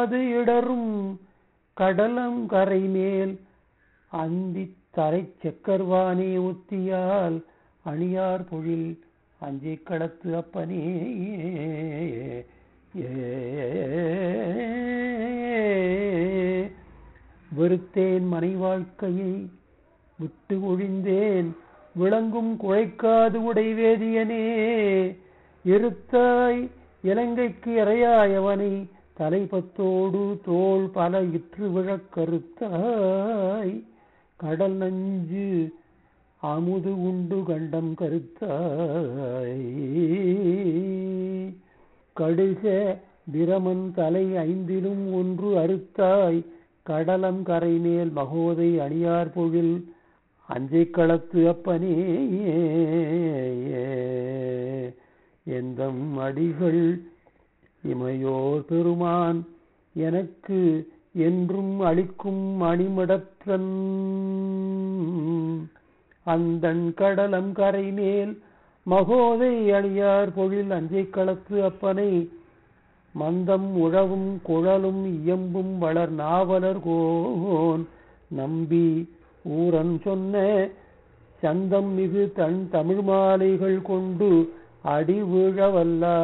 அது இடரும் கடலம் கரை மேல் அந்தித் தரைச் செக்கர்வானே ஒத்தியால் அணியார் பொழில் அஞ்சை களத்து அப்பனே வெறுத்தேன் மனை வாழ்க்கையை விட்டு ஒழிந்தேன் விளங்கும் குழைக்காது உடைவேதியனே இருத்தாய் இலங்கைக்கு இறையாயவனை தலைப்பத்தோடு தோள் பல இற்று விழக் கருத்தாய் கடல் நஞ்சு அமுது உண்டு கண்டம் கருத்தாய் கடுக பிரமன் தலை ஐந்திலும் ஒன்று அறுத்தாய் கடலம் கரை மேல் மகோதை அணியார் பொழில் அஞ்சை களத்து அப்பனே எந்தம் அடிகள் இமையோர் பெருமான் எனக்கு என்றும் அளிக்கும் அணிமடற்றன் அந்தன் கடலம் கரை மேல் மகோதை அணியார் பொழில் அஞ்சை களத்து அப்பனை மந்தம் உழவும் குழலும் இயம்பும் வளர் நாவலர் கோன் நம்பி ஊரன் சொன்ன சந்தம் மிகு தன் தமிழ் மாலைகள் கொண்டு அடி வீழவல்ல